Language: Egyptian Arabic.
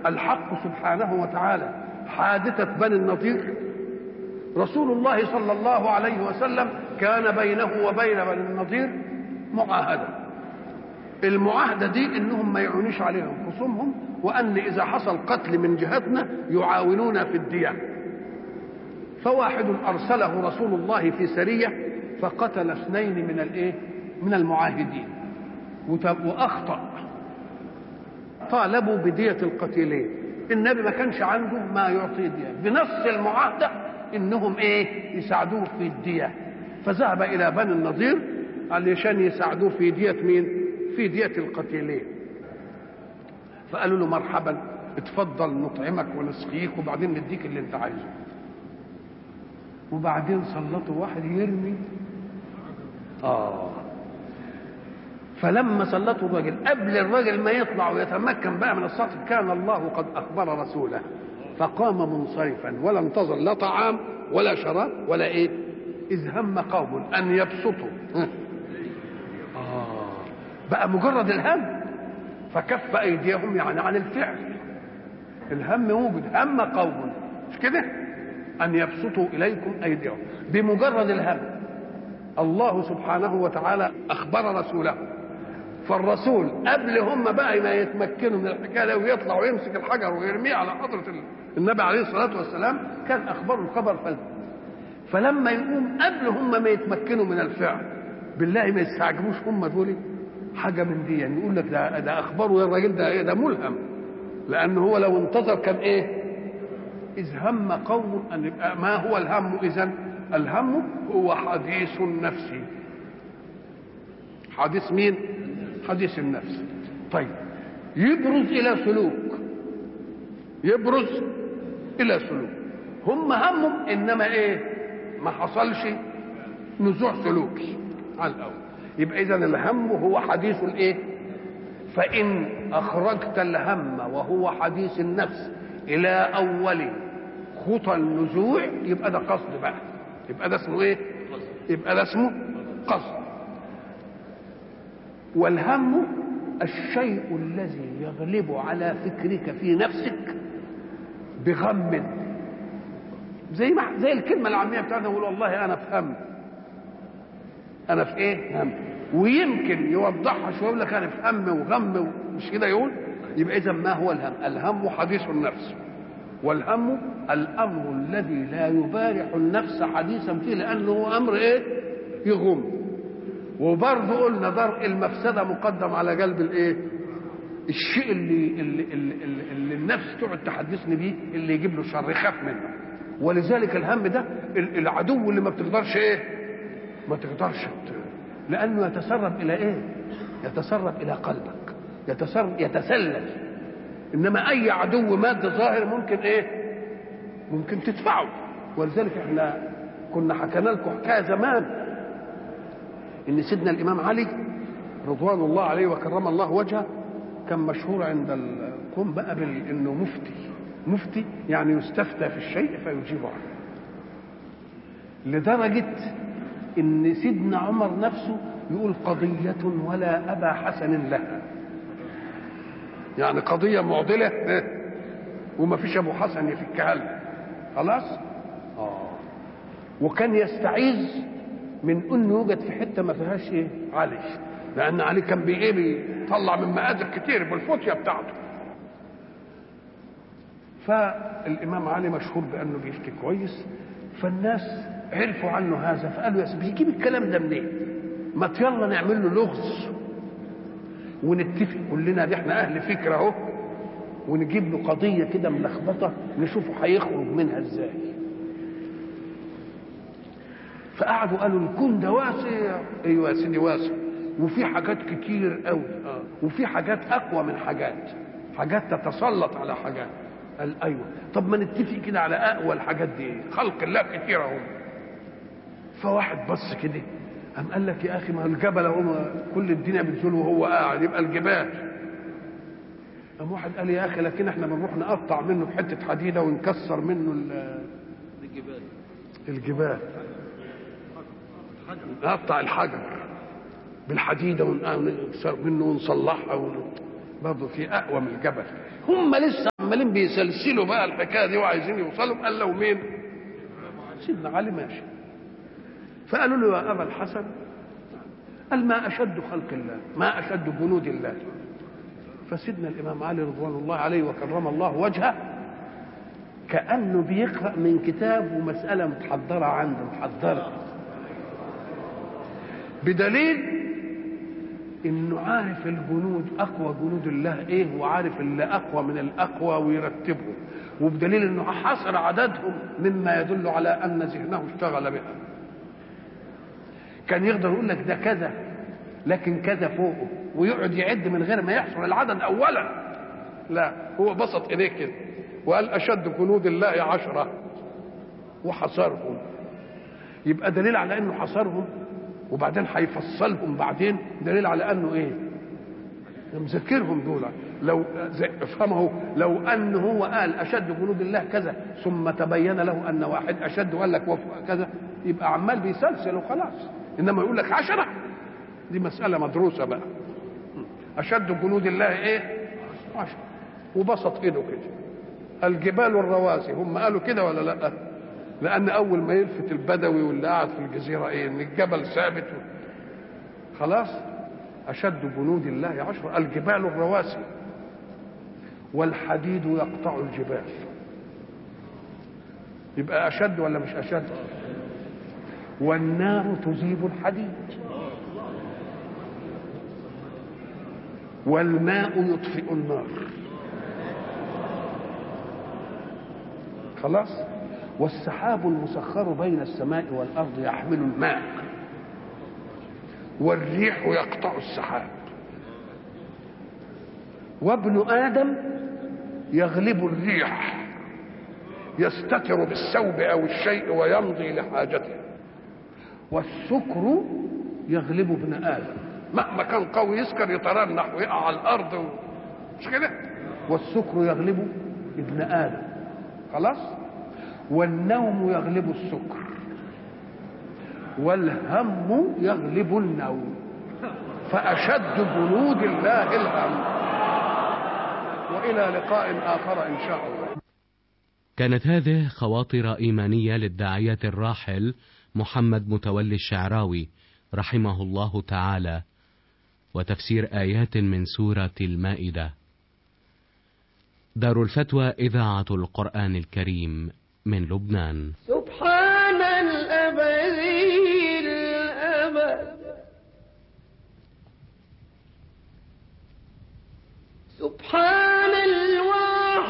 الحق سبحانه وتعالى حادثة بني النضير رسول الله صلى الله عليه وسلم كان بينه وبين بني النضير معاهدة المعاهدة دي انهم ما يعونيش عليهم خصومهم وان اذا حصل قتل من جهتنا يعاونون في الدية فواحد ارسله رسول الله في سرية فقتل اثنين من الايه من المعاهدين واخطأ طالبوا بدية القتيلين النبي ما كانش عنده ما يعطي دية بنص المعاهدة انهم ايه يساعدوه في الدية فذهب الى بني النضير علشان يساعدوه في دية مين في دية القتيلين فقالوا له مرحبا اتفضل نطعمك ونسقيك وبعدين نديك اللي انت عايزه وبعدين سلطوا واحد يرمي اه فلما سلطوا الرجل قبل الرجل ما يطلع ويتمكن بقى من السطح كان الله قد اخبر رسوله فقام منصرفا ولا انتظر لا طعام ولا شراب ولا ايه اذ هم قوم ان يبسطوا آه بقى مجرد الهم فكف ايديهم يعني عن الفعل الهم موجود هم قوم مش كده ان يبسطوا اليكم ايديهم بمجرد الهم الله سبحانه وتعالى اخبر رسوله فالرسول قبل هم بقى ما يتمكنوا من الحكايه ويطلع ويمسك الحجر ويرميه على حضره النبي عليه الصلاه والسلام كان اخبره الخبر فل فلما يقوم قبل هم ما يتمكنوا من الفعل بالله ما يستعجبوش هم دول حاجه من دي يعني يقول لك ده ده اخباره يا الراجل ده ايه ده ملهم لان هو لو انتظر كان ايه اذ هم قوم ان يبقى ما هو الهم اذا الهم هو حديث النفس حديث مين حديث النفس طيب يبرز الى سلوك يبرز الى سلوك هم همهم انما ايه ما حصلش نزوع سلوكي على الاول يبقى اذا الهم هو حديث الايه فان اخرجت الهم وهو حديث النفس الى اول خطى النزوع يبقى ده قصد بقى يبقى ده اسمه ايه يبقى ده اسمه قصد والهم الشيء الذي يغلب على فكرك في نفسك بغم زي ما زي الكلمه العاميه بتاعتنا نقول والله انا في هم انا في ايه هم ويمكن يوضحها شويه يقول لك انا في هم وغم مش كده يقول يبقى اذا ما هو الهم الهم حديث النفس والهم الامر الذي لا يبارح النفس حديثا فيه لانه هو امر ايه يغم وبرضه قلنا درء المفسده مقدم على قلب الايه الشيء اللي اللي, اللي, اللي النفس تقعد تحدثني بيه اللي يجيب له شر يخاف منه ولذلك الهم ده العدو اللي ما بتقدرش ايه ما تقدرش لانه يتسرب الى ايه يتسرب الى قلبك يتسرب يتسلل انما اي عدو مادي ظاهر ممكن ايه ممكن تدفعه ولذلك احنا كنا حكينا لكم حكايه زمان ان سيدنا الامام علي رضوان الله عليه وكرم الله وجهه كان مشهور عند القوم بقى انه مفتي مفتي يعني يستفتى في الشيء فيجيب عنه لدرجه ان سيدنا عمر نفسه يقول قضيه ولا ابا حسن لها يعني قضيه معضله وما فيش ابو حسن يفكها لنا خلاص اه وكان يستعيذ من انه يوجد في حته ما فيهاش ايه علي لان علي كان بي ايه بيطلع من مقادر كتير بالفتيه بتاعته فالامام علي مشهور بانه بيفتي كويس فالناس عرفوا عنه هذا فقالوا يا سيدي بيجيب الكلام ده منين؟ ما يلا نعمل له لغز ونتفق كلنا دي احنا اهل فكره اهو ونجيب له قضيه كده ملخبطه نشوفه هيخرج منها ازاي فقعدوا قالوا الكون ده واسع ايوه يا سيدي واسع وفي حاجات كتير قوي اه وفي حاجات اقوى من حاجات حاجات تتسلط على حاجات قال ايوه طب ما نتفق كده على اقوى الحاجات دي خلق الله كتير اهو فواحد بص كده قام قال لك يا اخي ما الجبل اهو كل الدنيا بتزول وهو قاعد يبقى الجبال قام واحد قال يا اخي لكن احنا بنروح نقطع منه بحته حديده ونكسر منه الجبال الجبال نقطع الحجر بالحديده ونكسر منه ونصلحها ون... برضه في اقوى من الجبل هم لسه عمالين بيسلسلوا بقى الحكايه دي وعايزين يوصلوا قال له مين؟ سيدنا علي ماشي فقالوا له يا ابا الحسن قال ما اشد خلق الله ما اشد جنود الله فسيدنا الامام علي رضوان الله عليه وكرم الله وجهه كانه بيقرا من كتاب ومساله متحضره عنده محضره بدليل انه عارف الجنود اقوى جنود الله ايه وعارف اللي اقوى من الاقوى ويرتبهم وبدليل انه حصر عددهم مما يدل على ان ذهنه اشتغل بها كان يقدر يقول لك ده كذا لكن كذا فوقه ويقعد يعد من غير ما يحصر العدد اولا لا هو بسط ايديه كده وقال اشد جنود الله عشره وحصرهم يبقى دليل على انه حصرهم وبعدين هيفصلهم بعدين دليل على انه ايه مذكرهم دول لو افهمه لو ان هو قال اشد جنود الله كذا ثم تبين له ان واحد اشد وقال لك كذا يبقى عمال بيسلسل وخلاص انما يقول لك عشرة دي مسألة مدروسة بقى أشد جنود الله إيه؟ عشرة وبسط إيده كده الجبال الرواسي هم قالوا كده ولا لأ؟ لأن أول ما يلفت البدوي واللي قاعد في الجزيرة إيه؟ إن الجبل ثابت خلاص أشد جنود الله عشرة الجبال الرواسي والحديد يقطع الجبال يبقى أشد ولا مش أشد؟ والنار تذيب الحديد والماء يطفئ النار خلاص والسحاب المسخر بين السماء والارض يحمل الماء والريح يقطع السحاب وابن ادم يغلب الريح يستتر بالثوب او الشيء ويمضي لحاجته والسكر يغلب ابن ادم مهما كان قوي يسكر يترنح ويقع على الارض و... مش كده والسكر يغلب ابن ادم خلاص والنوم يغلب السكر والهم يغلب النوم فاشد جنود الله الهم والى لقاء اخر ان شاء الله كانت هذه خواطر ايمانيه للداعيه الراحل محمد متولي الشعراوي رحمه الله تعالى وتفسير آيات من سورة المائدة. دار الفتوى إذاعة القرآن الكريم من لبنان. سبحان